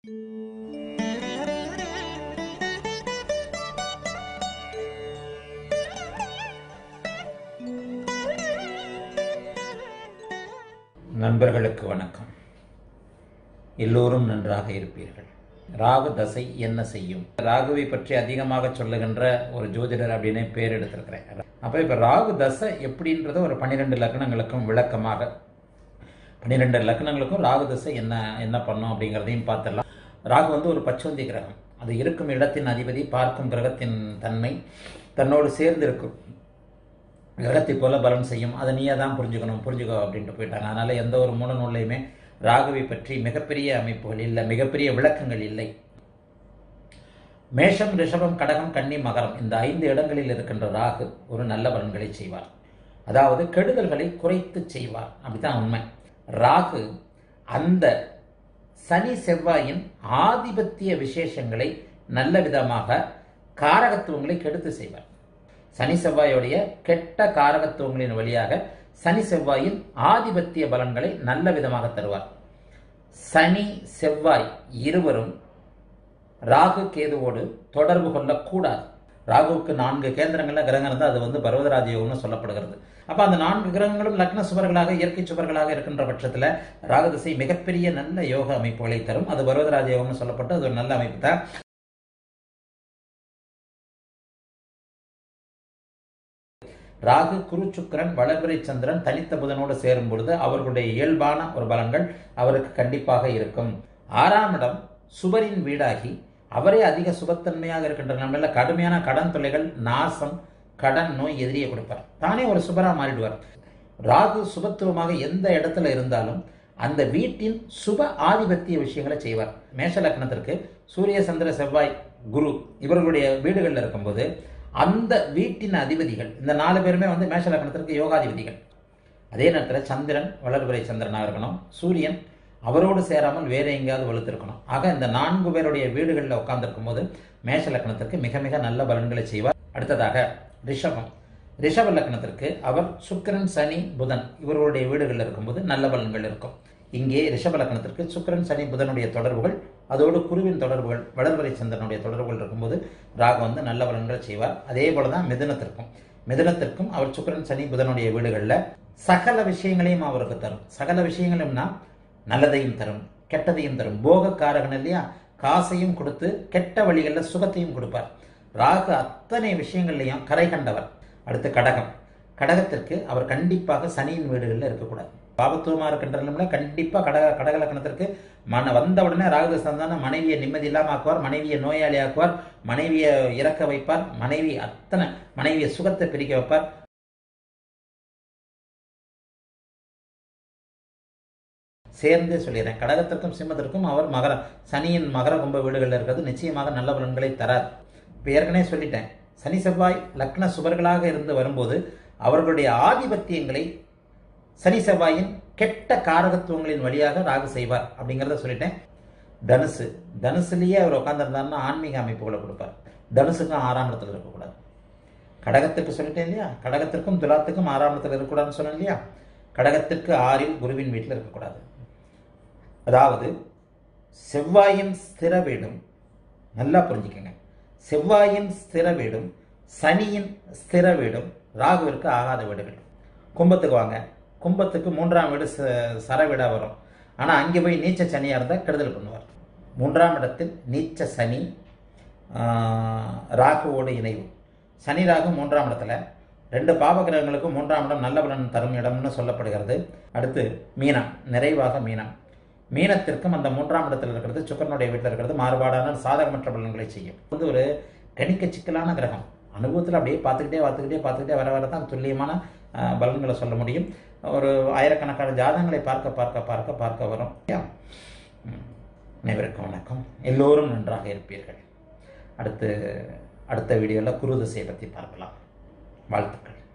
நண்பர்களுக்கு வணக்கம் எல்லோரும் நன்றாக இருப்பீர்கள் ராகு தசை என்ன செய்யும் ராகுவை பற்றி அதிகமாக சொல்லுகின்ற ஒரு ஜோதிடர் அப்படின்னு பேர் எடுத்திருக்கிறேன் அப்போ இப்போ ராகு தசை எப்படின்றத ஒரு பன்னிரெண்டு லக்னங்களுக்கும் விளக்கமாக பன்னிரெண்டு லக்னங்களுக்கும் ராகு தசை என்ன என்ன பண்ணும் அப்படிங்கிறதையும் பார்த்துடலாம் ராகு வந்து ஒரு பச்சோந்தி கிரகம் அது இருக்கும் இடத்தின் அதிபதி பார்க்கும் கிரகத்தின் தன்மை தன்னோடு சேர்ந்து இருக்கும் கிரகத்தை போல பலன் செய்யும் அதை நீயே தான் புரிஞ்சுக்கணும் புரிஞ்சுக்கோ அப்படின்ட்டு போயிட்டாங்க அதனால எந்த ஒரு மூல நூல்லையுமே ராகுவை பற்றி மிகப்பெரிய அமைப்புகள் இல்லை மிகப்பெரிய விளக்கங்கள் இல்லை மேஷம் ரிஷபம் கடகம் கன்னி மகரம் இந்த ஐந்து இடங்களில் இருக்கின்ற ராகு ஒரு நல்ல பலன்களை செய்வார் அதாவது கெடுதல்களை குறைத்து செய்வார் அப்படித்தான் உண்மை ராகு அந்த சனி செவ்வாயின் ஆதிபத்திய விசேஷங்களை நல்ல விதமாக காரகத்துவங்களை கெடுத்து செய்வார் சனி செவ்வாயுடைய கெட்ட காரகத்துவங்களின் வழியாக சனி செவ்வாயின் ஆதிபத்திய பலன்களை நல்ல விதமாக தருவார் சனி செவ்வாய் இருவரும் ராகு கேதுவோடு தொடர்பு கொள்ளக்கூடாது ராகுவுக்கு நான்கு கேந்திரங்கள்ல கிரகம் இருந்தால் அது வந்து பர்வதராஜ யோகம்னு சொல்லப்படுகிறது அப்ப அந்த நான்கு கிரகங்களும் லக்ன சுவர்களாக இயற்கை சுவர்களாக இருக்கின்ற பட்சத்துல ராகு திசை மிகப்பெரிய நல்ல யோக அமைப்புகளை தரும் அது பர்வதராஜ யோகம்னு சொல்லப்பட்டு அது ஒரு நல்ல அமைப்பு தான் ராகு குரு சுக்கரன் வளர்பிறை சந்திரன் தனித்த புதனோடு சேரும் பொழுது அவர்களுடைய இயல்பான ஒரு பலன்கள் அவருக்கு கண்டிப்பாக இருக்கும் ஆறாம் இடம் சுபரின் வீடாகி அவரே அதிக சுபத்தன்மையாக இருக்கின்ற நம்மள கடுமையான கடன் தொல்லைகள் நாசம் கடன் நோய் எதிரியை கொடுப்பார் தானே ஒரு சுபரா மாறிடுவார் ராகு சுபத்துவமாக எந்த இடத்துல இருந்தாலும் அந்த வீட்டின் சுப ஆதிபத்திய விஷயங்களை செய்வார் மேஷ லக்னத்திற்கு சூரிய சந்திர செவ்வாய் குரு இவர்களுடைய வீடுகளில் இருக்கும்போது அந்த வீட்டின் அதிபதிகள் இந்த நாலு பேருமே வந்து மேஷ லக்னத்திற்கு யோகாதிபதிகள் அதே நேரத்தில் சந்திரன் வளர்பிறை சந்திரனாக இருக்கணும் சூரியன் அவரோடு சேராமல் வேற எங்கேயாவது வலுத்திருக்கணும் ஆக இந்த நான்கு பேருடைய வீடுகளில் உட்கார்ந்துருக்கும் போது மேஷ லக்னத்திற்கு மிக மிக நல்ல பலன்களை செய்வார் அடுத்ததாக ரிஷபம் ரிஷப லக்னத்திற்கு அவர் சுக்கிரன் சனி புதன் இவர்களுடைய வீடுகளில் இருக்கும்போது நல்ல பலன்கள் இருக்கும் இங்கே ரிஷப லக்னத்திற்கு சுக்கிரன் சனி புதனுடைய தொடர்புகள் அதோடு குருவின் தொடர்புகள் வளர்வரை சந்திரனுடைய தொடர்புகள் இருக்கும்போது ராகு வந்து நல்ல பலன்களை செய்வார் அதே போல தான் மிதுனத்திற்கும் மிதுனத்திற்கும் அவர் சுக்கிரன் சனி புதனுடைய வீடுகளில் சகல விஷயங்களையும் அவருக்கு தரும் சகல விஷயங்களும்னா நல்லதையும் தரும் கெட்டதையும் தரும் போகக்காரகன் இல்லையா காசையும் கொடுத்து கெட்ட வழிகளில் சுகத்தையும் கொடுப்பார் ராகு அத்தனை விஷயங்கள்லையும் கரை கண்டவர் அடுத்து கடகம் கடகத்திற்கு அவர் கண்டிப்பாக சனியின் வீடுகளில் இருக்கக்கூடாது பாபத்துவமாக இருக்கின்றன கண்டிப்பாக கடக கடக லக்கணத்திற்கு மன வந்த உடனே ராகுதசம் தானே மனைவியை நிம்மதி இல்லாமல் ஆக்குவார் மனைவியை நோயாளி ஆக்குவார் மனைவியை இறக்க வைப்பார் மனைவி அத்தனை மனைவியை சுகத்தை பிரிக்க வைப்பார் சேர்ந்தே சொல்லிடுறேன் கடகத்திற்கும் சிம்மத்திற்கும் அவர் மகர சனியின் மகர கும்ப வீடுகளில் இருக்கிறது நிச்சயமாக நல்ல பலன்களை தரார் இப்போ ஏற்கனவே சொல்லிட்டேன் சனி செவ்வாய் லக்ன சுவர்களாக இருந்து வரும்போது அவர்களுடைய ஆதிபத்தியங்களை சனி செவ்வாயின் கெட்ட காரகத்துவங்களின் வழியாக ராகு செய்வார் அப்படிங்கிறத சொல்லிட்டேன் தனுசு தனுசுலேயே அவர் உட்காந்துருந்தாருன்னா ஆன்மீக அமைப்புகளை கொடுப்பார் தனுசுக்கும் ஆறாம் இடத்துல இருக்கக்கூடாது கடகத்துக்கு சொல்லிட்டேன் இல்லையா கடகத்திற்கும் துலாத்துக்கும் ஆறாம் இடத்துல இருக்கக்கூடாதுன்னு சொன்னேன் இல்லையா கடகத்திற்கு ஆறில் குருவின் வீட்டில் இருக்கக்கூடாது அதாவது செவ்வாயின் ஸ்திர வீடும் நல்லா புரிஞ்சுக்கங்க செவ்வாயின் ஸ்திர வீடும் சனியின் ஸ்திர வீடும் ராகுவிற்கு ஆகாத வீடுகள் கும்பத்துக்கு வாங்க கும்பத்துக்கு மூன்றாம் வீடு சர வீடாக வரும் ஆனால் அங்கே போய் நீச்ச சனியாக இருந்தால் கெடுதல் பண்ணுவார் மூன்றாம் இடத்தில் நீச்ச சனி ராகுவோடு இணைவு சனி ராகு மூன்றாம் இடத்துல ரெண்டு பாவகிரகங்களுக்கும் மூன்றாம் இடம் நல்ல பலன் தரும் இடம்னு சொல்லப்படுகிறது அடுத்து மீனம் நிறைவாக மீனம் மீனத்திற்கும் அந்த மூன்றாம் இடத்தில் இருக்கிறது சுக்கரனுடைய வீட்டில் இருக்கிறது மாறுபாடான சாதகமற்ற பலன்களை செய்யும் வந்து ஒரு கணிக்க சிக்கலான கிரகம் அனுபவத்தில் அப்படியே பார்த்துக்கிட்டே பார்த்துக்கிட்டே பார்த்துக்கிட்டே வர வர தான் துல்லியமான பலன்களை சொல்ல முடியும் ஒரு ஆயிரக்கணக்கான ஜாதகங்களை பார்க்க பார்க்க பார்க்க பார்க்க வரும் அனைவருக்கும் வணக்கம் எல்லோரும் நன்றாக இருப்பீர்கள் அடுத்து அடுத்த வீடியோவில் குரு திசையை பற்றி பார்க்கலாம் வாழ்த்துக்கள்